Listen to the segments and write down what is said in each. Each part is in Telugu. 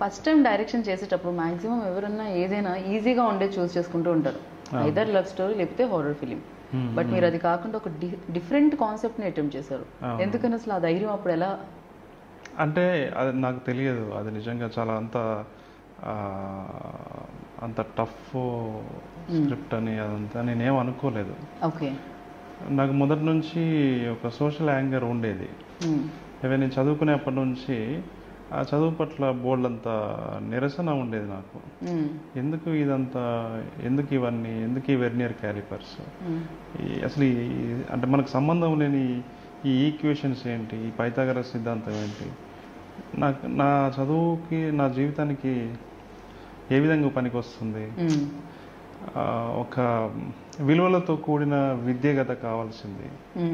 ఫస్ట్ టైం డైరెక్షన్ చేసేటప్పుడు మాక్సిమం ఎవరన్నా ఏదైనా ఈజీగా ఉండే చూస్ చేసుకుంటూ ఉంటారు ఐదర్ లవ్ స్టోరీ లేకపోతే హారర్ ఫిలిం బట్ మీరు అది కాకుండా ఒక డిఫరెంట్ కాన్సెప్ట్ ని అటెంప్ట్ చేశారు అవును. ఎందుకని అసలు ఆ ధైర్యం అప్పుడు ఎలా అంటే అది నాకు తెలియదు అది నిజంగా చాలా అంత ఆ, అంత టఫ్ స్క్రిప్ట్ అని అదంతా నేనేం అనుకోలేదు ఓకే నాకు మొదటి నుంచి ఒక సోషల్ యాంగర్ ఉండేది ఇవి నేను చదువుకునేప్పటి నుంచి ఆ చదువు పట్ల బోల్డ్ అంత నిరసన ఉండేది నాకు ఎందుకు ఇదంతా ఎందుకు ఇవన్నీ ఎందుకు ఈ వెర్నియర్ క్యాలిపర్స్ ఈ అసలు ఈ అంటే మనకు సంబంధం లేని ఈ ఈక్వేషన్స్ ఏంటి ఈ పైథాగర సిద్ధాంతం ఏంటి నాకు నా చదువుకి నా జీవితానికి ఏ విధంగా పనికి వస్తుంది ఆ, ఒక విలువలతో కూడిన విద్య కదా కావాల్సింది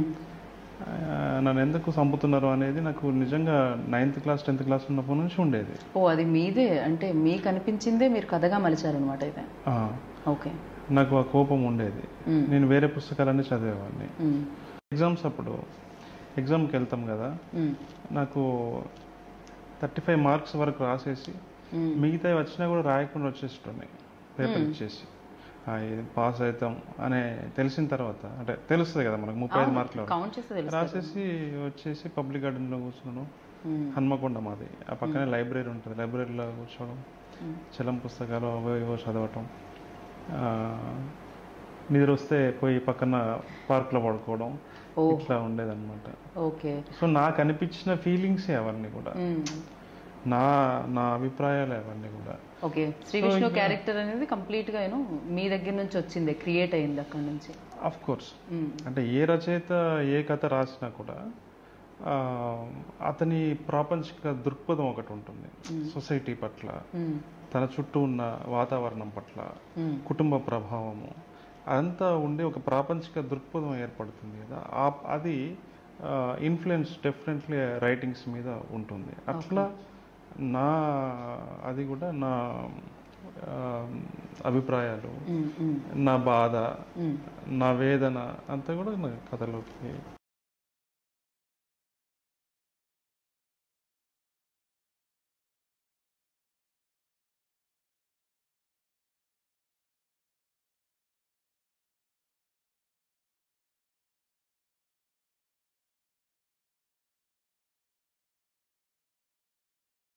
ఆ, నన్ను ఎందుకు చంపుతున్నారు అనేది నాకు నిజంగా నైన్త్ క్లాస్ టెన్త్ క్లాస్ ఉన్నప్పటి నుంచి ఉండేది ఓ అది మీదే అంటే మీకు అనిపించిందే మీరు కథగా మలిచారనమాట అయితే ఆ, ఓకే నాకు ఆ కోపం ఉండేది మ్మ్. నేను వేరే పుస్తకాలన్నీ చదివేవాడిని మ్మ్. ఎగ్జామ్స్ అప్పుడు ఎగ్జామ్కి వెళ్తాం కదా మ్మ్. నాకు థర్టీ ఫైవ్ మార్క్స్ వరకు రాసేసి మ్మ్. మిగతావి వచ్చినా కూడా రాయకుండా వచ్చేస్తున్నాయి పేపర్ ఇచ్చేసి ఆ, ఇది పాస్ అవుతాం అనే తెలిసిన తర్వాత అంటే తెలుస్తుంది కదా మనకు ముప్పై ఐదు మార్కులు కౌంట్ చేస్తే తెలుసు రాసేసి వచ్చేసి పబ్లిక్ గార్డెన్లో కూర్చున్నాను మ్మ్. హన్మకొండ మాది ఆ పక్కనే లైబ్రరీ ఉంటుంది లైబ్రరీలో కూర్చోవడం చలం పుస్తకాలు అవో ఇవో చదవటం ఆ, నిద్ర వస్తే పోయి పక్కన పార్క్లో పడుకోవడం ఓ. ఇట్లా ఉండేదన్నమాట ఓకే సో నాకు అనిపించిన ఫీలింగ్సే అవన్నీ కూడా మ్మ్. నా నా అభిప్రాయాలే అవన్నీ కూడా ఓకే శ్రీ విష్ణు క్యారెక్టర్ అనేది కంప్లీట్ గా యూనో మీ దగ్గర నుంచి వచ్చింది క్రియేట్ అయింది అక్కడ నుంచి అఫ్ కోర్స్ మ్మ్. అంటే ఏ రచయిత ఏ కథ రాసినా కూడా ఆ, అతని ప్రాపంచిక దృక్పథం ఒకటి ఉంటుంది సొసైటీ పట్ల మ్మ్. తన చుట్టూ ఉన్న వాతావరణం పట్ల మ్మ్. కుటుంబ ప్రభావము అదంతా ఉండి ఒక ప్రాపంచిక దృక్పథం ఏర్పడుతుంది కదా ఆ- అది ఇన్ఫ్లుయెన్స్ డెఫినెట్లీ రైటింగ్స్ మీద ఉంటుంది అట్లా నా అది కూడా నా ఆ, అభిప్రాయాలు మ్మ్. మ్మ్. నా బాధ మ్మ్. నా వేదన అంతా కూడా నా కథలోకి